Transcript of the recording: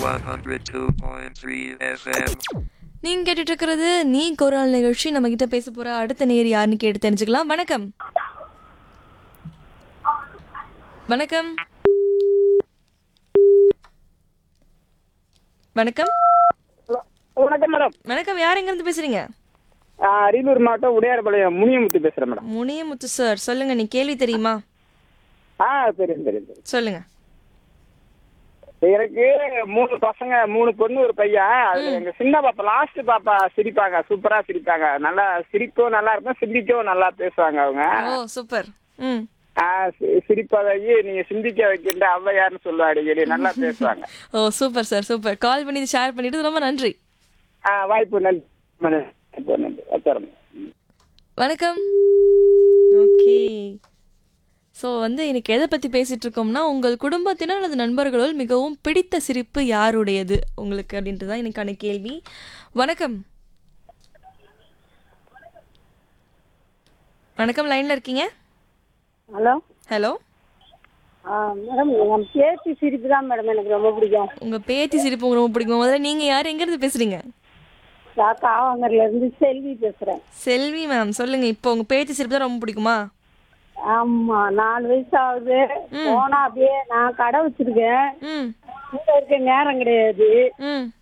102.3 FM. நீங்க கேட்டுட்டு இருக்கிறது நீ குரல் நிகழ்ச்சி நம்ம கிட்ட பேச போற அடுத்த நேர் யாருன்னு கேட்டு தெரிஞ்சுக்கலாம் வணக்கம் வணக்கம் வணக்கம் வணக்கம் மேடம் வணக்கம் யார் எங்க இருந்து பேசுறீங்க ஆ, அரியலூர் மாவட்டம் உடையார்பாளையம் முனியமுத்து பேசுறேன் மேடம் முனியமுத்து சார் சொல்லுங்க நீ கேள்வி தெரியுமா ஆ தெரியும் தெரியும் தெரியும் சொல்லுங்க எனக்கு மூணு பசங்க மூணு பொண்ணு ஒரு பையன் அதுல எங்க சின்ன பாப்பா லாஸ்ட் பாப்பா சிரிப்பாங்க சூப்பரா சிரிப்பாங்க நல்லா சிரிப்பும் நல்லா இருக்கும் சிந்திக்கவும் நல்லா பேசுவாங்க அவங்க ஓ சூப்பர் ம் ஆ, சி- சிரிப்பழகி நீங்க சிந்திக்க வைக்கின்ற ஔவையார்னு சொல்லுவா அடிக்கடி நல்லா பேசுவாங்க ஓ சூப்பர் சார் சூப்பர் கால் பண்ணி ஷேர் பண்ணிட்டு ரொம்ப நன்றி ஆ, வாய்ப்பு நன்றி வாய்ப்பு நன்றி வச்சுறேன் வணக்கம் ஓகே ஸோ வந்து இன்னைக்கு எதை பற்றி பேசிட்டு இருக்கோம்னா உங்கள் குடும்பத்தினர் அல்லது நண்பர்களுள் மிகவும் பிடித்த சிரிப்பு யாருடையது உங்களுக்கு அப்படின்ட்டு தான் எனக்கான கேள்வி வணக்கம் வணக்கம் லைனில் இருக்கீங்க ஹலோ ஹலோ ஆ மேடம் என் பேத்தி சிரிப்பு தான் மேடம் எனக்கு ரொம்ப பிடிக்கும் உங்கள் பேத்தி சிரிப்பு உங்களுக்கு ரொம்ப பிடிக்கும் முதல்ல நீங்கள் யார் எங்கேருந்து பேசுகிறீங்க காக்கா ஆவங்கர்ல இருந்து செல்வி பேசுறேன் செல்வி மேம் சொல்லுங்கள் இப்போ உங்கள் பேத்தி சிரிப்பு தான் ரொம்ப பிடிக்குமா ஆமா நாலு வயசு ஆகுது போனா அப்படியே நான் கடை வச்சிருக்கேன் ம் கூட இருக்க நேரம் கிடையாது ம்